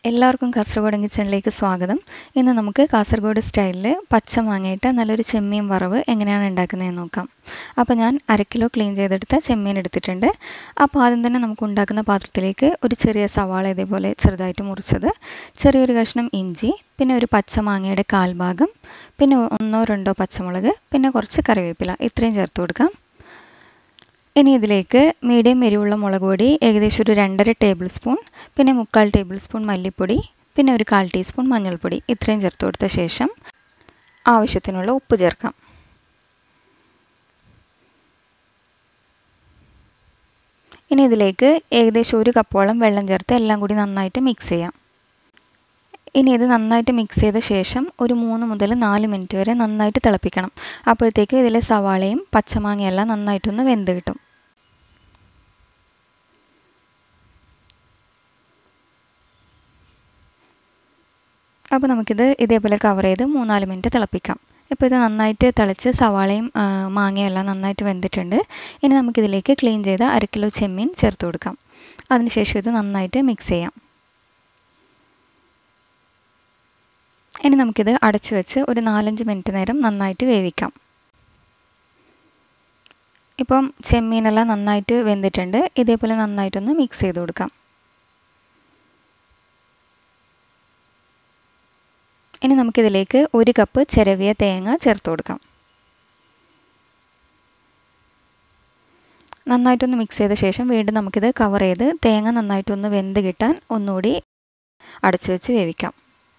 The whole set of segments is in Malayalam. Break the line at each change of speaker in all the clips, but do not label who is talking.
എല്ലാവർക്കും കാസർഗോഡ് കിച്ചണിലേക്ക് സ്വാഗതം ഇന്ന് നമുക്ക് കാസർഗോഡ് സ്റ്റൈലിൽ പച്ച മാങ്ങയിട്ട് നല്ലൊരു ചെമ്മീൻ വറവ് എങ്ങനെയാണ് ഉണ്ടാക്കുന്നതെന്ന് നോക്കാം അപ്പോൾ ഞാൻ അര കിലോ ക്ലീൻ ചെയ്തെടുത്ത ചെമ്മീൻ എടുത്തിട്ടുണ്ട് അപ്പോൾ ആദ്യം തന്നെ നമുക്ക് ഉണ്ടാക്കുന്ന പാത്രത്തിലേക്ക് ഒരു ചെറിയ സവാള ഇതേപോലെ ചെറുതായിട്ട് മുറിച്ചത് ചെറിയൊരു കഷ്ണം ഇഞ്ചി പിന്നെ ഒരു പച്ച മാങ്ങയുടെ കാൽഭാഗം പിന്നെ ഒന്നോ രണ്ടോ പച്ചമുളക് പിന്നെ കുറച്ച് കറിവേപ്പില ഇത്രയും ചേർത്ത് കൊടുക്കാം ഇനി ഇതിലേക്ക് മീഡിയം എരിവുള്ള മുളക് പൊടി ഏകദേശം ഒരു രണ്ടര ടേബിൾ സ്പൂൺ പിന്നെ മുക്കാൽ ടേബിൾ സ്പൂൺ മല്ലിപ്പൊടി പിന്നെ ഒരു കാൽ ടീസ്പൂൺ മഞ്ഞൾപ്പൊടി ഇത്രയും ചേർത്ത് കൊടുത്ത ശേഷം ആവശ്യത്തിനുള്ള ഉപ്പ് ചേർക്കാം ഇനി ഇതിലേക്ക് ഏകദേശം ഒരു കപ്പോളം വെള്ളം ചേർത്ത് എല്ലാം കൂടി നന്നായിട്ട് മിക്സ് ചെയ്യാം ഇനി ഇത് നന്നായിട്ട് മിക്സ് ചെയ്ത ശേഷം ഒരു മൂന്ന് മുതൽ നാല് മിനിറ്റ് വരെ നന്നായിട്ട് തിളപ്പിക്കണം അപ്പോഴത്തേക്ക് ഇതിലെ സവാളയും പച്ചമാങ്ങയെല്ലാം നന്നായിട്ടൊന്ന് വെന്ത് കിട്ടും അപ്പോൾ നമുക്കിത് ഇതേപോലെ കവർ ചെയ്ത് മൂന്നാല് മിനിറ്റ് തിളപ്പിക്കാം ഇപ്പോൾ ഇത് നന്നായിട്ട് തിളച്ച് സവാളയും മാങ്ങയും എല്ലാം നന്നായിട്ട് വെന്തിട്ടുണ്ട് ഇനി നമുക്കിതിലേക്ക് ക്ലീൻ ചെയ്ത അര കിലോ ചെമ്മീൻ ചേർത്ത് കൊടുക്കാം അതിനുശേഷം ഇത് നന്നായിട്ട് മിക്സ് ചെയ്യാം ഇനി നമുക്കിത് അടച്ചു വെച്ച് ഒരു നാലഞ്ച് മിനിറ്റ് നേരം നന്നായിട്ട് വേവിക്കാം ഇപ്പം ചെമ്മീനെല്ലാം നന്നായിട്ട് വെന്തിട്ടുണ്ട് ഇതേപോലെ നന്നായിട്ടൊന്ന് മിക്സ് ചെയ്ത് കൊടുക്കാം ഇനി നമുക്കിതിലേക്ക് ഒരു കപ്പ് ചിരവിയ തേങ്ങ ചേർത്ത് കൊടുക്കാം നന്നായിട്ടൊന്ന് മിക്സ് ചെയ്ത ശേഷം വീണ്ടും നമുക്കിത് കവർ ചെയ്ത് തേങ്ങ നന്നായിട്ടൊന്ന് വെന്ത് കിട്ടാൻ ഒന്നുകൂടി അടച്ചു വെച്ച് വേവിക്കാം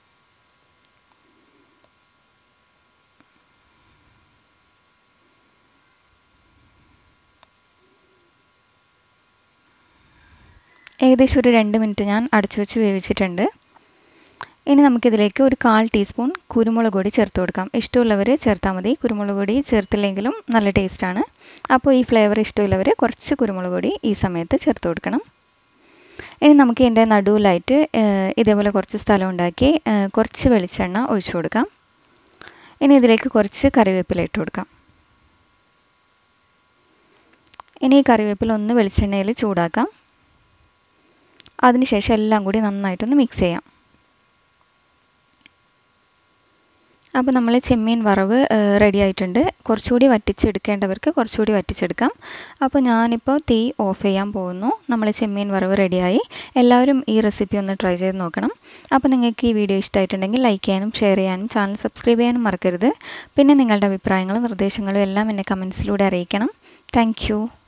ഏകദേശം ഒരു രണ്ട് മിനിറ്റ് ഞാൻ അടച്ചു വെച്ച് വേവിച്ചിട്ടുണ്ട് ഇനി നമുക്കിതിലേക്ക് ഒരു കാൽ ടീസ്പൂൺ കുരുമുളക് പൊടി ചേർത്ത് കൊടുക്കാം ഇഷ്ടമുള്ളവർ ചേർത്താൽ മതി കുരുമുളക് പൊടി ചേർത്തില്ലെങ്കിലും നല്ല ടേസ്റ്റാണ് അപ്പോൾ ഈ ഫ്ലേവർ ഇഷ്ടമുള്ളവർ കുറച്ച് കുരുമുളക് പൊടി ഈ സമയത്ത് ചേർത്ത് കൊടുക്കണം ഇനി നമുക്ക് ഇതിൻ്റെ നടുവിലായിട്ട് ഇതേപോലെ കുറച്ച് സ്ഥലം ഉണ്ടാക്കി കുറച്ച് വെളിച്ചെണ്ണ ഒഴിച്ചു കൊടുക്കാം ഇനി ഇതിലേക്ക് കുറച്ച് കറിവേപ്പില ഇട്ട് കൊടുക്കാം ഇനി ഈ കറിവേപ്പില ഒന്ന് വെളിച്ചെണ്ണയിൽ ചൂടാക്കാം അതിനുശേഷം എല്ലാം കൂടി നന്നായിട്ടൊന്ന് മിക്സ് ചെയ്യാം അപ്പോൾ നമ്മൾ ചെമ്മീൻ വറവ് റെഡി ആയിട്ടുണ്ട് കുറച്ചുകൂടി വറ്റിച്ചെടുക്കേണ്ടവർക്ക് കുറച്ചുകൂടി വറ്റിച്ചെടുക്കാം അപ്പോൾ ഞാനിപ്പോൾ തീ ഓഫ് ചെയ്യാൻ പോകുന്നു നമ്മൾ ചെമ്മീൻ വറവ് റെഡിയായി എല്ലാവരും ഈ റെസിപ്പി ഒന്ന് ട്രൈ ചെയ്ത് നോക്കണം അപ്പോൾ നിങ്ങൾക്ക് ഈ വീഡിയോ ഇഷ്ടമായിട്ടുണ്ടെങ്കിൽ ലൈക്ക് ചെയ്യാനും ഷെയർ ചെയ്യാനും ചാനൽ സബ്സ്ക്രൈബ് ചെയ്യാനും മറക്കരുത് പിന്നെ നിങ്ങളുടെ അഭിപ്രായങ്ങളും നിർദ്ദേശങ്ങളും എല്ലാം എന്നെ കമൻസിലൂടെ അറിയിക്കണം താങ്ക്